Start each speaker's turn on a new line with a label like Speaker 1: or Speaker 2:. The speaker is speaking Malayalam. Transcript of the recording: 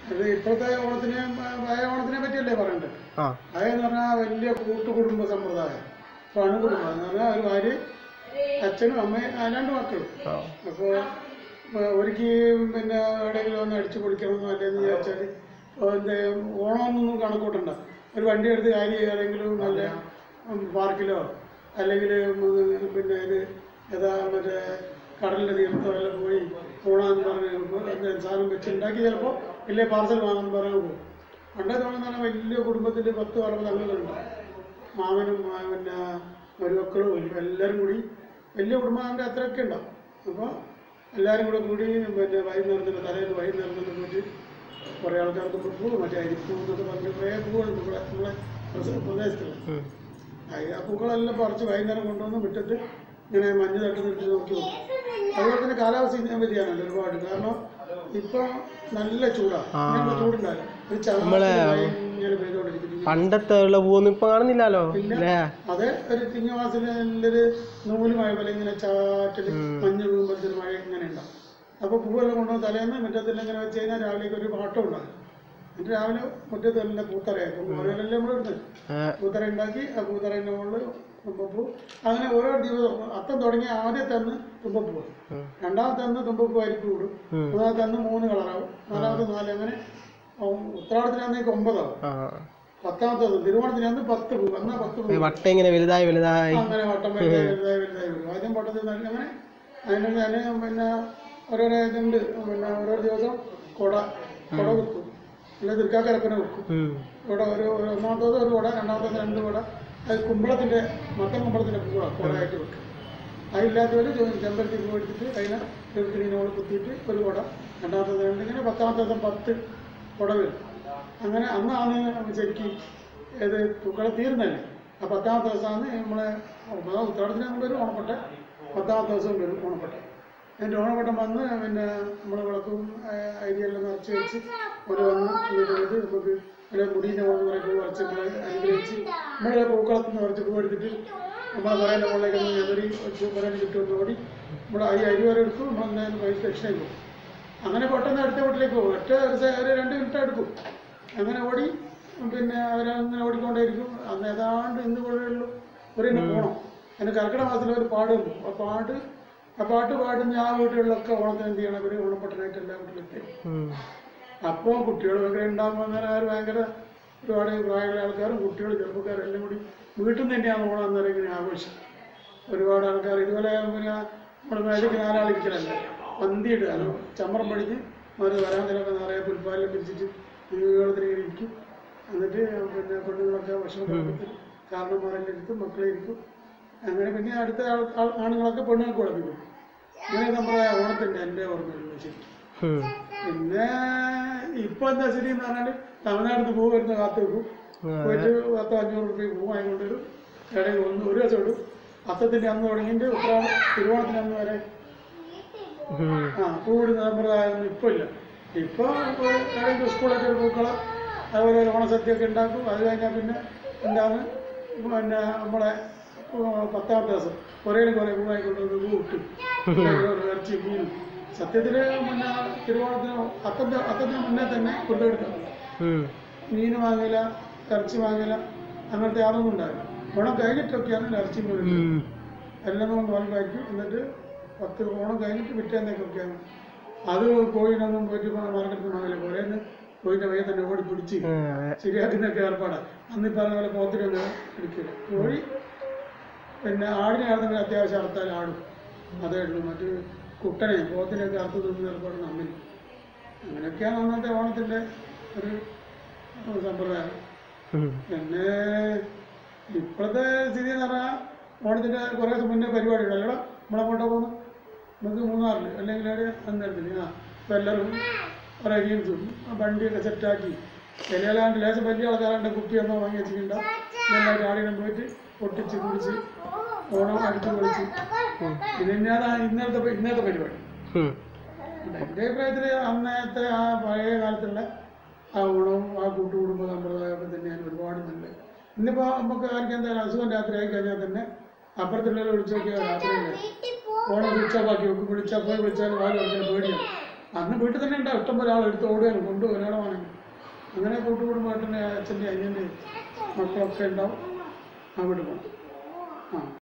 Speaker 1: അത് ഇപ്പോഴത്തെ ഓണത്തിനെ പഴയ ഓണത്തിനെ പറ്റിയല്ലേ പറയണ്ടത്
Speaker 2: ആ
Speaker 1: അതെന്ന് പറഞ്ഞാൽ വലിയ കൂട്ടുകുടുംബ സമ്പ്രദായം അപ്പോൾ അണുകുടുംബം എന്ന് പറഞ്ഞാൽ ഒരു ഭാര്യ അച്ഛനും അമ്മയും ആ രണ്ട് മക്കളും
Speaker 2: ആ
Speaker 1: അപ്പോൾ ഒരിക്കൽ പിന്നെ എവിടെയെങ്കിലും ഒന്ന് അടിച്ചു പൊളിക്കണമെന്നോ അല്ലെന്ന് വിചാരിച്ചാൽ എന്താ ഓണമൊന്നും കണക്കൂട്ടണ്ട ഒരു വണ്ടി എടുത്ത് കാര്യം ഏതെങ്കിലും നല്ല ഉം, പാർക്കിലോ അല്ലെങ്കിൽ പിന്നെ ഇത് ഏതാ മറ്റേ കടലിൻ്റെ തീരത്തോ എല്ലാം പോയി ഓണാന്ന് പറഞ്ഞ് എന്താ സാധനം വെച്ച് ഉണ്ടാക്കി ചിലപ്പോൾ ഇല്ലേ പാർസൽ വാങ്ങാൻ പറഞ്ഞ് പോകും പണ്ടേ തോന്നുന്ന വലിയ കുടുംബത്തിൽ പത്ത് അറുപത് അംഗങ്ങളുണ്ട് മാമനും ആ, പിന്നെ മരുമക്കളും എല്ലാവരും കൂടി വലിയ കുടുംബാൻ്റെ അത്രയൊക്കെ ഉണ്ടാവും അപ്പോൾ എല്ലാവരും കൂടെ കൂടി പിന്നെ വൈകുന്നേരത്തിന് തലേന്ന് വൈകുന്നേരത്തിന് പോയിട്ട് കുറേ ആൾക്കാർക്ക് പൂ മറ്റേ അരിപ്പൂ എന്നൊക്കെ പറഞ്ഞ് കുറേ പൂവുണ്ട് ഇവിടെ നമ്മളെ പ്രസ- പ്രദേശത്തുള്ള
Speaker 2: ഉം.
Speaker 1: ആ പൂക്കളെല്ലാം പറിച്ച് വൈകുന്നേരം കൊണ്ടുവന്ന് മുറ്റത്ത് ഇങ്ങനെ മഞ്ഞ് തട്ട് നിർത്തി നോക്കി നോക്കും അതുപോലെ തന്നെ കാലാവസ്ഥ ഞാൻ വ്യതിയാനമുണ്ട് ഒരുപാട് കാരണം ഇപ്പൊ നല്ല ചൂടാണ് ഇങ്ങനെയുള്ള ചൂടുണ്ടാവില്ല ഒരു ചാറ് ഇങ്ങനെ പെയ്തുകൊണ്ടിരിക്കുന്നു
Speaker 2: പണ്ടത്തെ ഉള്ള പൂവൊന്നും ഇപ്പൊ കാണുന്നില്ലല്ലോ അല്ലേ
Speaker 1: അത് ഒരു തിങ്ങമാസത്തിലൊരു നൂല് മഴ പോലെ ഇങ്ങനെ ചാറ്റല് മഞ്ഞ് വീഴുമ്പോഴത്തേന് മഴ ഇങ്ങനെ ഉണ്ടാവും അപ്പോൾ പൂവെല്ലാം കൊണ്ടുവന്ന് തലേന്ന് മുറ്റത്തെല്ലാം ഇങ്ങനെ വെച്ച് കഴിഞ്ഞാൽ രാവിലേക്ക് ഒരു പാട്ടം ഉണ്ടാകും എന്നിട്ട് രാവിലെ മുറ്റത്ത് എല്ലാം പൂത്തറയാക്കും ഓരോരെല്ലാം നമ്മൾ ഇടുന്നത് പൂത്തറ ഉണ്ടാക്കി ആ പൂത്തറേൻ്റെ മുകളിൽ തുമ്പപ്പൂ അങ്ങനെ ഓരോ ദിവസം അത്തം തുടങ്ങി ആദ്യത്തെ അന്ന് തുമ്പപ്പൂ രണ്ടാമത്തെ അന്ന് തുമ്പപ്പൂ അരിപ്പ് വിടും മൂന്നാമത്തെ അന്ന് മൂന്ന് കളറാവും നാലാമത്തെ നാല് അങ്ങനെ ഉത്രാടത്തിനന്നേക്ക് ഒമ്പതാവും
Speaker 2: ആ
Speaker 1: പത്താമത്തെ ദിവസം തിരുവോണത്തിനന്ന് പത്ത് പൂ എന്നാ പത്ത് പൂ
Speaker 2: ഈ വട്ട ഇങ്ങനെ വലുതായി വലുതായി
Speaker 1: അങ്ങനെ വട്ടം വലുതായി വലുതായി വലുതായി വരും ആദ്യം വട്ടത്തിൽ നല്ല അങ്ങനെ അതിൻ്റെ തന്നെ പിന്നെ ഓരോരോ ഇതുണ്ട് പിന്നെ ഓരോ ദിവസം കുട കുട വെക്കും അല്ലെ ദുർഗാക്കരപ്പനെ വെക്കും
Speaker 2: ഉം.
Speaker 1: കുട ഒരു ഒരു ഒന്നാമത്തത് ഒരു കുട രണ്ടാമത്തത് രണ്ട് കുട അത് കുമ്പളത്തിൻ്റെ മൊത്തം കുമ്പളത്തിൻ്റെ പൂവാണ് കുടയായിട്ട് വെക്കും അതില്ലാത്തവർ ചെമ്പരത്തി പൂ എടുത്തിട്ട് അതിനെ ചെറുക്കിനോട് കുത്തിയിട്ട് ഒരു കുട രണ്ടാമത്തത് രണ്ട് ഇങ്ങനെ പത്താമത്തെ ദിവസം പത്ത് കുട വരും അങ്ങനെ അന്നാണ് ശരിക്കും ഏത് പൂക്കളെ തീർന്നല്ലേ ആ പത്താമത്തെ ദിവസമാണ് നമ്മളെ ഒമ്പതാം ഉത്തരാടത്തിന് നമ്മൾ വരും ഓണപ്പെട്ട പത്താമത്തെ ദിവസം വരും ഓണപ്പെട്ട എന്നിട്ട് ഓണപ്പെട്ടം വന്ന് പിന്നെ നമ്മൾ വിളക്കും ആ, അരിയെല്ലാം നിറച്ച് വെച്ച് ഒരു വന്ന് എന്നിട്ട് ഇത് നമുക്ക് ഇവിടെ മുടീൻ്റെ മുകളിൽ കുറേ പൂ കുറച്ച് നമ്മൾ അനുഗ്രഹിച്ച് നമ്മളെ പൂക്കളത്തിൽ നിന്ന് കുറച്ച് പൂ എടുത്തിട്ട് നമ്മളെ കുറേൻ്റെ മുകളിലേക്ക് ഒന്ന് ഞെതറി വെച്ച് കുറേ ചുറ്റും ഓടി നമ്മൾ ഈ അരി വരെ എടുക്കും നമ്മൾ എന്തായാലും പൈസ ദക്ഷിണ പോകും അങ്ങനെ പെട്ടെന്ന് അടുത്ത വീട്ടിലേക്ക് പോകും ഒറ്റ ഒരു സെ- ഒരു രണ്ട് മിനിറ്റ് എടുക്കും അങ്ങനെ ഓടി പിന്നെ അവരങ്ങനെ ഓടിക്കൊണ്ടേയിരിക്കും അന്ന് ഏതാണ്ട് ഇന്ന് കൂടെയുള്ളൂ ഒരു ഇന്ന് പോകണം അതിന് കർക്കിടക മാസത്തിൽ ഒരു പാടുണ്ട് ആ പാട്ട് ആ പാട്ട് പാടുന്ന ആ വീട്ടുകളിലൊക്കെ ഓണത്തിന് എന്ത് ചെയ്യണം അവർ ഓണപ്പെട്ടനായിട്ട് എല്ലാ വീട്ടിലെത്തി
Speaker 2: ഉം.
Speaker 1: അപ്പോൾ കുട്ടികൾ ഭയങ്കര ഉണ്ടാകുമ്പോൾ അന്നേരം ഭയങ്കര ഒരുപാട് പ്രായമുള്ള ആൾക്കാരും കുട്ടികൾ ചെറുപ്പക്കാരും എല്ലാം കൂടി വീട്ടിൽ നിന്ന് തന്നെയാണ് ഓണം അന്നേരം ഇങ്ങനെ ആഘോഷം ഒരുപാട് ആൾക്കാർ ഇതുപോലെ പിന്നെ നമ്മുടെ മേലേക്ക് നാലാളിരിക്കലല്ല പന്തി ഇടുക ചമ്മറം പഠിച്ച് അവർ വരാന്തലൊക്കെ നിറയെ പുൽപ്പാലെല്ലാം പിരിച്ചിട്ട് നീളത്തിൽ ഇങ്ങനെ ഇരിക്കും എന്നിട്ട് പിന്നെ പെണ്ണുങ്ങളൊക്കെ ഭക്ഷണം കൊടുത്തിട്ട് കാരണന്മാരെല്ലാം ഇരിക്കും മക്കളെ ഇരിക്കും അങ്ങനെ പിന്നെ അടുത്ത ആൾ ആൾ- ആണുങ്ങളൊക്കെ പെണ്ണുങ്ങൾക്ക് കൊടുക്കും ഇങ്ങനെ നമ്മുടെ ഓണത്തിൻ്റെ എൻ്റെ ഓർമ്മയുള്ളൂ ശരി
Speaker 2: ഉം.
Speaker 1: പിന്നെ ഇപ്പൊ എന്താ സ്ഥിതി എന്ന് പറഞ്ഞാൽ തമിഴ്നാട്ടിൽ പൂ വരുന്ന കാത്തു വെക്കും പോയിട്ട് പത്തോ അഞ്ഞൂറ് റുപ്യ പൂ വാങ്ങിക്കൊണ്ട് വരും ഇടയിൽ ഒന്ന് ഒരു ദിവസം ഇടും അത്തത്തിന്റെ അന്ന് തുടങ്ങിയിട്ട് ഉത്രാട തിരുവോണത്തിന് അന്ന് വരെ
Speaker 2: ഉം.
Speaker 1: ആ പൂ ഇടുന്ന സമ്പ്രദായം ഇപ്പൊ ഇല്ല ഇപ്പൊ ഏതെങ്കിലും സ്കൂളൊക്കെ ഒരു പൂക്കളം അതുപോലെ ഒരു ഓണസദ്യയൊക്കെ ഉണ്ടാക്കും അത് കഴിഞ്ഞാൽ പിന്നെ എന്താണ് പിന്നെ നമ്മളെ ഉം, പത്താമത്തെ ദിവസം കുറേ കുറേ പൂ വാങ്ങിക്കൊണ്ട് പൂ ഇട്ടു ഇറച്ചി മീനും സത്യത്തില് പിന്നെ തിരുവോണത്തിന് അത്തത്തെ അത്തത്തിന് മുന്നേ തന്നെ കൊണ്ടുകൊടുക്കാം
Speaker 2: ഉം.
Speaker 1: മീൻ വാങ്ങില്ല ഇറച്ചി വാങ്ങില്ല അങ്ങനത്തെ യാതൊന്നും ഉണ്ടാവില്ല ഓണം കഴിഞ്ഞിട്ടൊക്കെയാണ് ഇറച്ചി മീൻ
Speaker 2: ഉം.
Speaker 1: എല്ലാം കൊണ്ട് വാങ്ങി കഴിക്കും എന്നിട്ട് പത്ത് ഓണം കഴിഞ്ഞിട്ട് പിറ്റേന്നൊക്കെയാണ് അത് കോഴിനൊന്നും പോയിട്ട് മാർക്കറ്റിൽ വാങ്ങില്ല കുറേന്ന് കോഴിൻ്റെ വയ്യ തന്നെ ഓടി പിടിച്ച്
Speaker 2: ഉം. അതെ.
Speaker 1: ശരിയാക്കുന്നൊക്കെ ഏർപ്പാടാണ് അന്ന് ഈ പറഞ്ഞ പോലെ പോത്തിനൊന്നും എടുക്കില്ല കോഴി പിന്നെ ആടിനെ ആണെന്നെങ്കിൽ അത്യാവശ്യം അറുത്താൽ ആടും അതേ ഉള്ളൂ മറ്റ് കുട്ടനെ പോത്തിനെയൊക്കെ അറുത്ത് തിന്നുന്ന ഏർപ്പാട് നമ്മിൽ അങ്ങനെയൊക്കെയാണ് അന്നത്തെ ഓണത്തിൻ്റെ ഒരു ഒരു സമ്പ്രദായം
Speaker 2: ഉം.
Speaker 1: പിന്നെ ഇപ്പോഴത്തെ സ്ഥിതി എന്ന് പറഞ്ഞാൽ ഓണത്തിൻ്റെ കുറേ ദിവസം മുന്നേ പരിപാടി ഉണ്ടല്ലോ നമ്മളെ അങ്ങോട്ട് പോകുന്നു നമുക്ക് മൂന്നാറിൽ അല്ലെങ്കിൽ അവിടെ അന്നേരത്തിന് ആ ഇപ്പം എല്ലാവരും കുറേ ഗെയിംസും വണ്ടിയൊക്കെ സെറ്റാക്കി ചിലയാണ്ട് ലേശം വലിയ ആൾക്കാരുടെ കുപ്പിയൊന്നും വാങ്ങി വെച്ചിട്ടുണ്ടാവും എല്ലാ ചാടിനും പോയിട്ട് പൊട്ടിച്ച് കുടിച്ച് ഓണം അടിച്ച് പൊളിച്ച് ഇത് തന്നെയാണ് ആ ഇന്നലത്തെ പ- ഇന്നത്തെ പരിപാടി
Speaker 2: ഉം.
Speaker 1: എൻ്റെ അഭിപ്രായത്തിൽ അന്നത്തെ ആ പഴയ കാലത്തുള്ള ആ ഓണവും ആ കൂട്ടുകുടുംബ സമ്പ്രദായമൊക്കെ തന്നെയാണ് ഒരുപാട് നല്ലത് ഇന്നിപ്പോൾ നമുക്ക് ആർക്കും എന്തായാലും അസുഖം രാത്രി ആയി കഴിഞ്ഞാൽ തന്നെ അപ്പുറത്തുള്ള വിളിച്ചു നോക്കിയാൽ രാത്രി ഓണം സ്വിച്ച് ഓഫ് ആക്കി വെക്കും വിളിച്ചാൽ പോയി വിളിച്ചാൽ വാല് തുറക്കാൻ പേടിയാണ് അന്ന് വീട്ടിൽ തന്നെ ഉണ്ടാവും ഇഷ്ടംപോലെ ആൾ എടുത്ത് ഓടുകയാണ് കൊണ്ടുപോകും ഒരാളാണെങ്കിൽ അങ്ങനെ കൂട്ടുകുടുംബമായിട്ട് തന്നെ അച്ഛൻ്റെ അനിയൻ്റെ മക്കളൊക്കെ ഉണ്ടാവും അവിടെ പോകണം ആ